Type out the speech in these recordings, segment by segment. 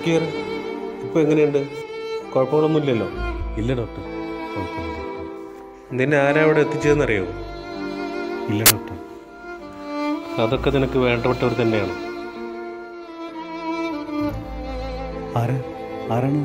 നോക്കിയാൽ ഇപ്പോൾ എങ്ങനെയുണ്ട് കുഴപ്പങ്ങളൊന്നുമില്ലല്ലോ ഇല്ല ഡോക്ടർ കുഴപ്പമില്ല ഡോക്ടർ നിന്നെ ആരാ അവിടെ എത്തിച്ചതെന്നറിയോ ഇല്ല ഡോക്ടർ അതൊക്കെ നിനക്ക് വേണ്ടപ്പെട്ടവർ തന്നെയാണ് ആരാ ആരാണ്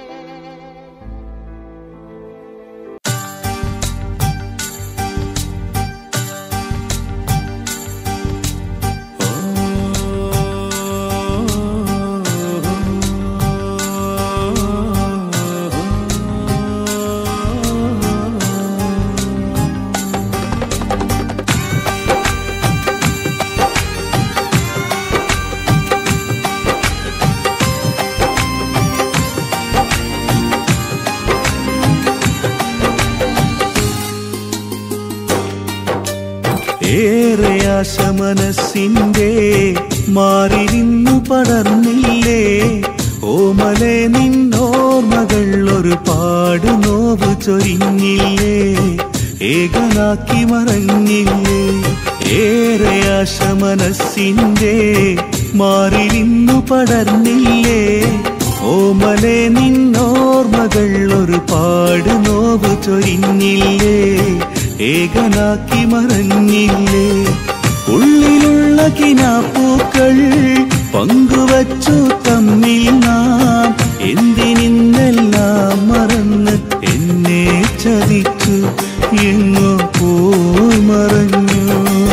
ഏറെ ആശ മനസ്സിന്റെ മാറിനിന്നു പടർന്നില്ലേ ഓമലെ നിന്നോർമകൾ ഒരു പാട് നോവ് ചൊരിഞ്ഞില്ലേ ഏകനാക്കി മറഞ്ഞില്ലേ ഏറെ ആശ മനസ്സിന്റെ മാറിനിന്നു പടർന്നില്ലേ ഓമലെ നിന്നോർമകൾ ഒരു പാട് നോവ് ചൊരിഞ്ഞില്ലേ ഏകനാക്കി മറഞ്ഞില്ലേ ഉള്ളിലുള്ള കിനാപ്പൂക്കൾ പങ്കുവച്ചു തമ്മിൽ നാം എന്തിനിന്നെല്ലാം മറന്ന് എന്നെ ചതിച്ചു എങ്ങോ പോയി മറഞ്ഞു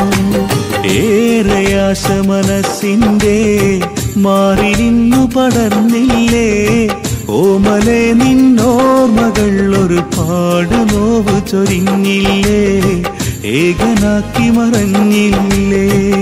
ഏറെ ആശ മനസ്സിന്റെ മാറി നിന്നു പടർന്നില്ലേ ഓമലെ നിന്നോർമകൾ ഒരു പാട് നോവ് ചൊരിഞ്ഞില്ലേ ഏകനാക്കി മറഞ്ഞില്ലേ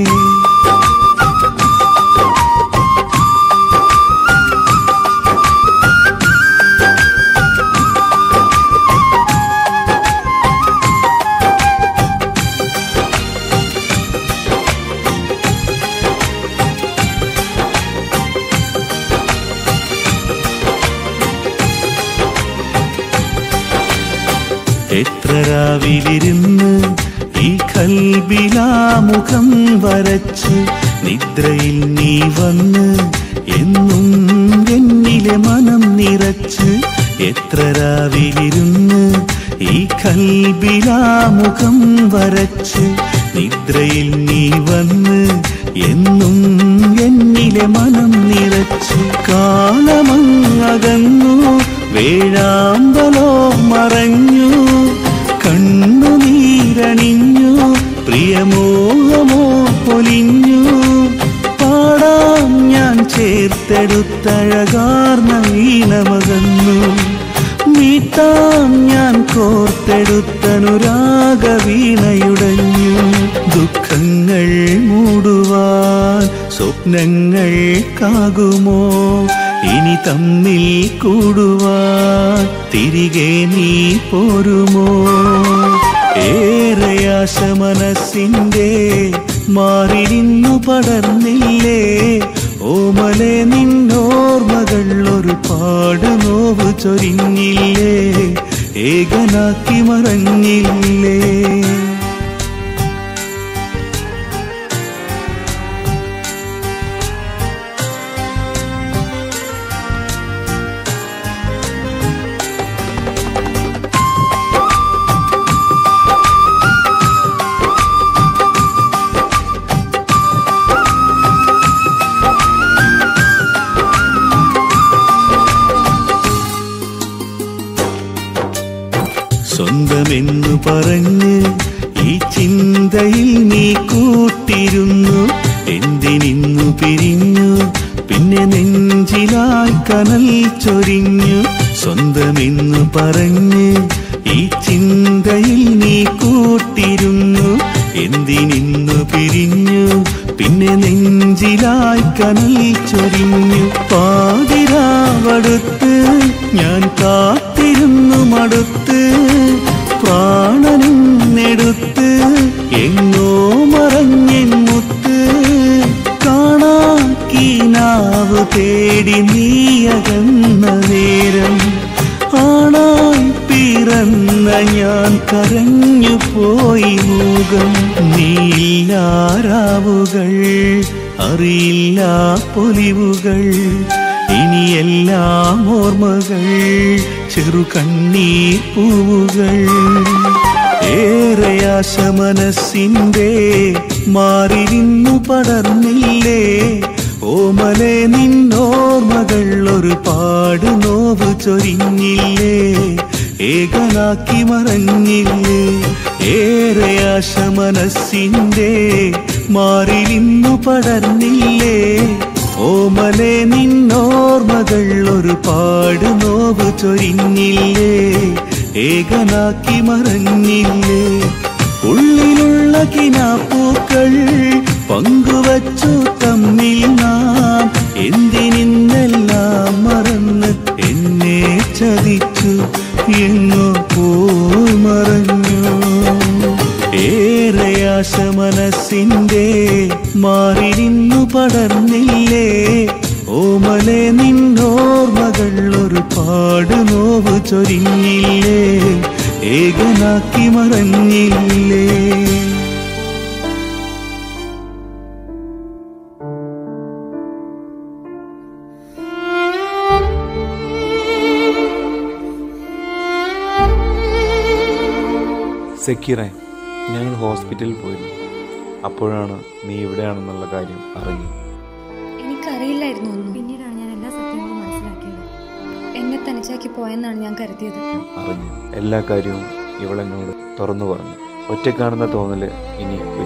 എത്ര രാവിലിരുന്ന് ഈ കൽബിലാമുഖം വരച്ച് നിദ്രയിൽ നീ വന്ന് എന്നും എന്നിലെ മനം നിറച്ച് എത്ര രാവിലിരുന്ന് ഈ കൽബിലാമുഖം വരച്ച് നിദ്രയിൽ നീ വന്ന് എന്നും എന്നിലെ മനം നിറച്ച് കാലമങ്ങകന്നു വേഴാമ്പലോ മറഞ്ഞു കണ്ണുനീരണിഞ്ഞു പ്രിയമോഹമോ പൊലിഞ്ഞു പാടാം ഞാൻ ചേർത്തെടുത്തഴകാർന്ന വീണമകന്നു മീട്ടാം ഞാൻ കോർത്തെടുത്തനുരാഗ വീണയുടഞ്ഞു ദുഃഖങ്ങൾ മൂടുവാൻ സ്വപ്നങ്ങൾ കാകുമോ ഇനി തമ്മിൽ കൂടുവാൻ തിരികെ നീ പോരുമോ ഏറെ ആശ മനസ്സിന്റെ മാറിനിന്നു പടർന്നില്ലേ ഓമലെ നിന്നോർമകൾ ഒരു പാട് നോവ് ചൊരിഞ്ഞില്ലേ ഏകനാക്കി മറഞ്ഞില്ലേ സ്വന്തമെന്നു പറഞ്ഞ് ഈ ചിന്തയിൽ നീ കൂട്ടിരുന്നു എന്തിനിന്നു പിരിഞ്ഞു പിന്നെ നെഞ്ചിലായി കനൽ ചൊരിഞ്ഞു സ്വന്തമെന്നു പറഞ്ഞ് ഈ ചിന്തയിൽ നീ കൂട്ടിരുന്നു എന്തിനിന്നു പിരിഞ്ഞു പിന്നെ നെഞ്ചിലായി കനൽ ചൊരിഞ്ഞു പാതിരാവടുത്ത് ഞാൻ കാത്തിരുന്നു മടുത്ത് പ്രാണനും നെടുത്ത് എങ്ങോ മറഞ്ഞെൻ മുത്ത് കാണാക്കീനാവ് തേടി നീയകന്ന നേരം ആണായി പിറന്ന ഞാൻ കരഞ്ഞു പോയി മൂകം നീയില്ലാരാവുകൾ അറിയില്ല പൊലിവുകൾ ഇനിയെല്ലാം ഓർമ്മകൾ ചെറു കണ്ണീർ പൂവുകൾ ഏറെ ആശ മനസ്സിൻ്റെ മാറിയിരുന്നു പടർന്നില്ലേ ഓമലെ നിന്നോർമ്മകൾ ഒരുപാട് നോവ് ചൊരിഞ്ഞില്ലേ ഏകനാക്കി മറഞ്ഞില്ലേ ഏറെ ആശ മനസ്സിൻ്റെ മാറിലിന്നു പടർന്നില്ലേ ഓമലെ നിന്നോർമ്മകൾ ഒരുപാട് നോവ് ചൊരിഞ്ഞില്ലേ ഏകനാക്കി മറഞ്ഞില്ലേ ഉള്ളിലുള്ള കിനാപ്പൂക്കൾ പങ്കുവച്ചു തമ്മിൽ നാം എന്തിനിന്നെല്ലാം മറന്ന് എന്നെ ചതിച്ചു എങ്ങോ പോയി മറഞ്ഞു ഏറെ ആശ മനസ്സിൻ്റെ മാറിനിന്നു പടർന്നില്ലേ ഓമലെ നിന്നോർമ്മകൾ ഒരുപാട് നോവ് ചൊരിഞ്ഞില്ലേ ഏകനാക്കി മറഞ്ഞില്ലേ സെക്കീറെ ഞങ്ങൾ ഹോസ്പിറ്റലിൽ പോയിരുന്നു അപ്പോഴാണ് നീ ഇവിടെയാണെന്നുള്ള കാര്യം അറിഞ്ഞു എനിക്കറിയില്ലായിരുന്നു ഒന്നും പിന്നീടാണ് ഞാൻ എല്ലാ സത്യങ്ങളും മനസ്സിലാക്കിയത് എന്നെ തനിച്ചാക്കി പോയെന്നാണ് ഞാൻ കരുതിയത് അറിഞ്ഞു എല്ലാ കാര്യവും ഇവളെന്നോട് തുറന്നു പറഞ്ഞു ഒറ്റ കാണുന്ന തോന്നല് ഇനി